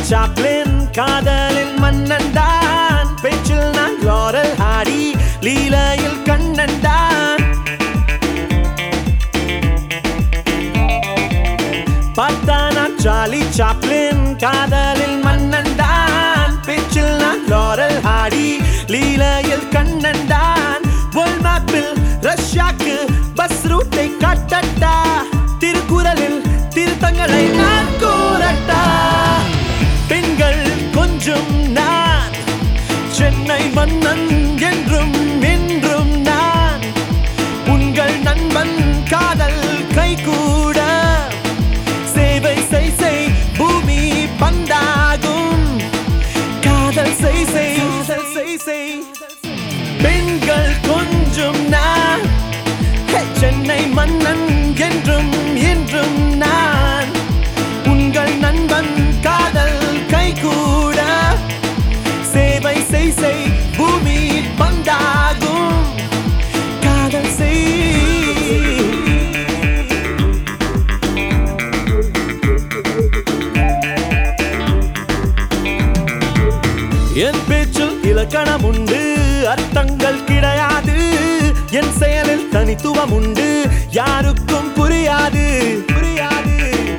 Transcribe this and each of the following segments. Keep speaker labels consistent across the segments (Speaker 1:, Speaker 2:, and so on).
Speaker 1: Chaplin காதலில் மன்னன் தான் பேச்சில் நான் லாரல் ஹாடி லீலையில் கண்ணன் தான் பார்த்தானா சார்லி சாப்ளின் காதலில் மன்னன் தான் பேச்சில் நான் லாரல் ஹாடி லீலையில் கண்ணன் தான் வேர்ல்ட் மேப்பில் ரஷ்யாக்கு பஸ் ரூட்டை காட்டட்டா திருக்குறளில் திருத்தங்களை நான் கூறட்டா பெண்கள் கொஞ்சம் நான் சென்னை மன்னன் என்றும் என்றும் நான் உங்கள் நண்பன் காதல் கைகூட சேவை செய் செய் பூமி பந்தாகும் காதல் செய் செய் காதல் செய் செய் பெண்கள் கொஞ்சம் நான் ஹே, சென்னை மன்னன் என்றும் என்றும் நான் உங்கள் நண்பன் காதல் கைகூட சேவை செய் செய் பூமி பந்தாகும் காதல் செய் என் பேச்சில் இலக்கணம் உண்டு அர்த்தங்கள் கிடையாது என் செயலில் தனித்துவம் உண்டு யாருக்கும் புரியாது புரியாது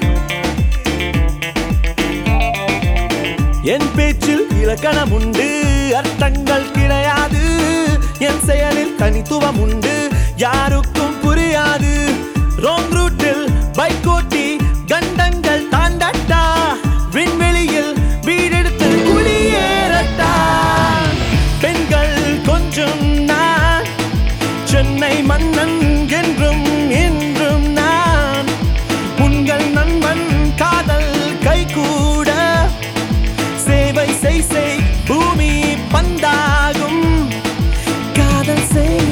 Speaker 1: என் பேச்சில் இலக்கணம் உண்டு அர்த்தங்கள் கிடையாது என் செயலில் தனித்துவம் உண்டு யாருக்கும் புரியாது ராங் ரூட்டில் பைக் ஓட்டி கண்டங்கள் தாண்டட்டா விண்வெளியில் வீடெடுத்து குடியேறட்டா பெண்கள் கொஞ்சம் நான் சென்னை மன்னன் என்றும் என்றும் நான் உங்கள் நண்பன் காதல் கைகூட சேவை செய் செய் பூமி பந்தாகும் காதல் செய்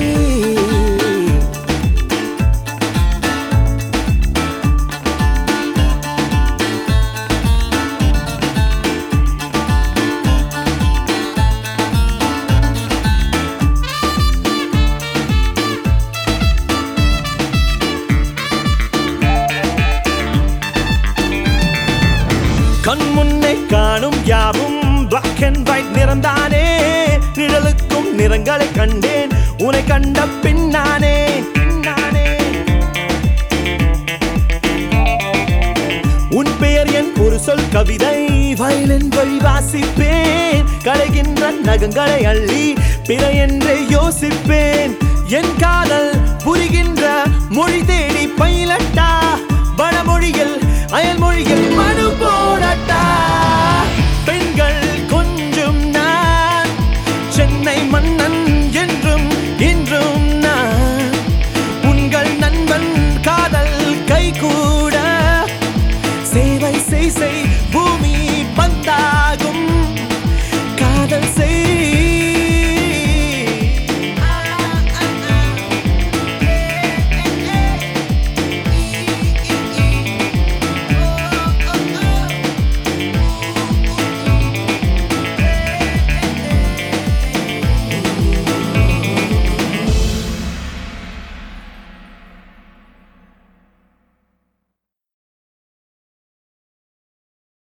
Speaker 1: கண் முன்னே காணும் யாவும் பிளாக் அண்ட் ஒயிட் நிறம்தானே நிழலுக்கும் நிறங்களை கண்டேன் உன்னை கண்ட பின்னானே பின்னானே உன் பெயர் என் ஒரு சொல் கவிதை வயலின் வழி வாசிப்பேன் களைகின்ற நகங்களை அள்ளி பிற என்றே யோசிப்பேன் என் காதல் புரிகின்ற மொழி தேடி பயிலட்டா வடமொழியில் அயல் மொழியில் மனு போடட்டா பெண்கள் கொஞ்சம் நான் சென்னை மன்னன் என்றும் என்றும் நான் உங்கள் நண்பன் காதல் கைகூட சேவை செய் செய்